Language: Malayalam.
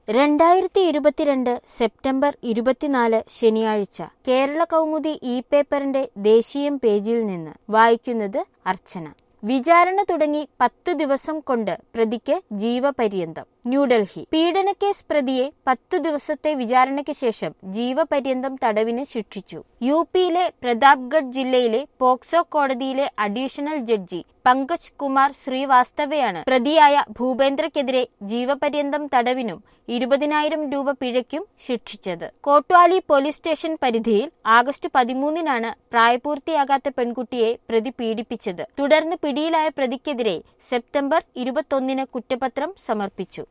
രണ്ടായിരത്തി ഇരുപത്തിരണ്ട് സെപ്റ്റംബർ ഇരുപത്തിനാല് ശനിയാഴ്ച കേരള കൗമുദി ഇ പേപ്പറിന്റെ ദേശീയം പേജിൽ നിന്ന് വായിക്കുന്നത് അർച്ചന വിചാരണ തുടങ്ങി പത്ത് ദിവസം കൊണ്ട് പ്രതിക്ക് ജീവപര്യന്തം ന്യൂഡൽഹി പീഡനക്കേസ് പ്രതിയെ പത്തു ദിവസത്തെ വിചാരണയ്ക്ക് ശേഷം ജീവപര്യന്തം തടവിന് ശിക്ഷിച്ചു യു പിയിലെ പ്രതാപ്ഗഡ് ജില്ലയിലെ പോക്സോ കോടതിയിലെ അഡീഷണൽ ജഡ്ജി പങ്കജ് കുമാർ ശ്രീവാസ്തവയാണ് പ്രതിയായ ഭൂപേന്ദ്രയ്ക്കെതിരെ ജീവപര്യന്തം തടവിനും ഇരുപതിനായിരം രൂപ പിഴയ്ക്കും ശിക്ഷിച്ചത് കോട്വാലി പോലീസ് സ്റ്റേഷൻ പരിധിയിൽ ആഗസ്റ്റ് പതിമൂന്നിനാണ് പ്രായപൂർത്തിയാകാത്ത പെൺകുട്ടിയെ പ്രതി പീഡിപ്പിച്ചത് തുടർന്ന് പിടിയിലായ പ്രതിക്കെതിരെ സെപ്റ്റംബർ ഇരുപത്തൊന്നിന് കുറ്റപത്രം സമർപ്പിച്ചു